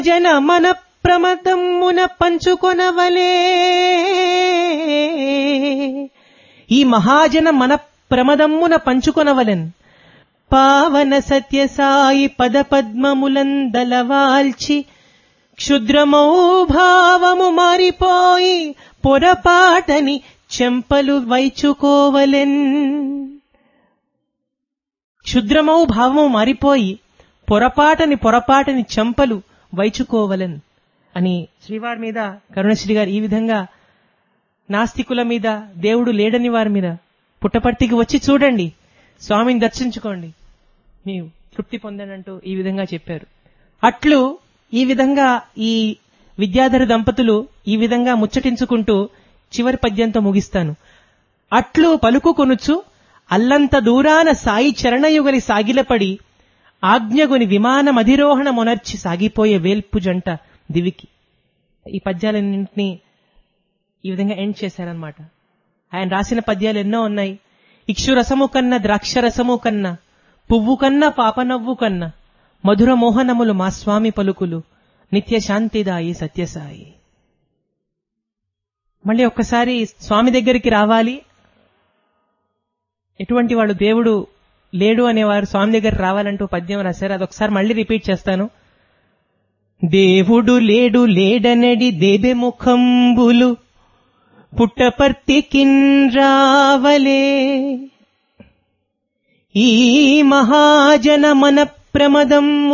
జన మన ప్రమదమ్మున పంచుకొనవలే ఈ మహాజన మన ప్రమదమ్మున పంచుకొనవలెన్ పావన సత్య సాయి పద పద్మములందలవాల్చి క్షుద్రమౌ భావము మారిపోయి పొరపాటని చెంపలు వైచుకోవలెన్ క్షుద్రమౌ భావము మారిపోయి పొరపాటని పొరపాటని చెంపలు వైచుకోవలెన్ అని శ్రీవారి మీద కరుణశ్రీ గారు ఈ విధంగా నాస్తికుల మీద దేవుడు లేడని వారి మీద పుట్టపర్తికి వచ్చి చూడండి స్వామిని దర్శించుకోండి మీరు తృప్తి పొందనంటూ ఈ విధంగా చెప్పారు అట్లు ఈ విధంగా ఈ విద్యాధర దంపతులు ఈ విధంగా ముచ్చటించుకుంటూ చివరి పద్యంతో ముగిస్తాను అట్లు పలుకుకొనుచు అల్లంత దూరాన సాయి చరణయుగలి సాగిలపడి ఆజ్ఞగుని విమానమధిరోహణ మొనర్చి సాగిపోయే వేల్పు జంట దివికి ఈ పద్యాలన్నింటినీ ఈ విధంగా ఎండ్ చేశారనమాట ఆయన రాసిన పద్యాలు ఎన్నో ఉన్నాయి ఇక్షురసము కన్నా ద్రాక్షరసము కన్నా పువ్వు కన్నా పాపనవ్వు కన్నా మధుర మోహనములు మా స్వామి పలుకులు నిత్య శాంతిదాయి సత్యసాయి మళ్ళీ ఒక్కసారి స్వామి దగ్గరికి రావాలి ఎటువంటి వాడు దేవుడు లేడు అనేవారు స్వామి దగ్గర రావాలంటూ పద్యం రాశారు అదొకసారి మళ్ళీ రిపీట్ చేస్తాను దేవుడు లేడు లేడనడి దేబె ముఖంబులు పుట్టపర్తికిన్ రావలే ఈ మహాజన మన ప్రమదం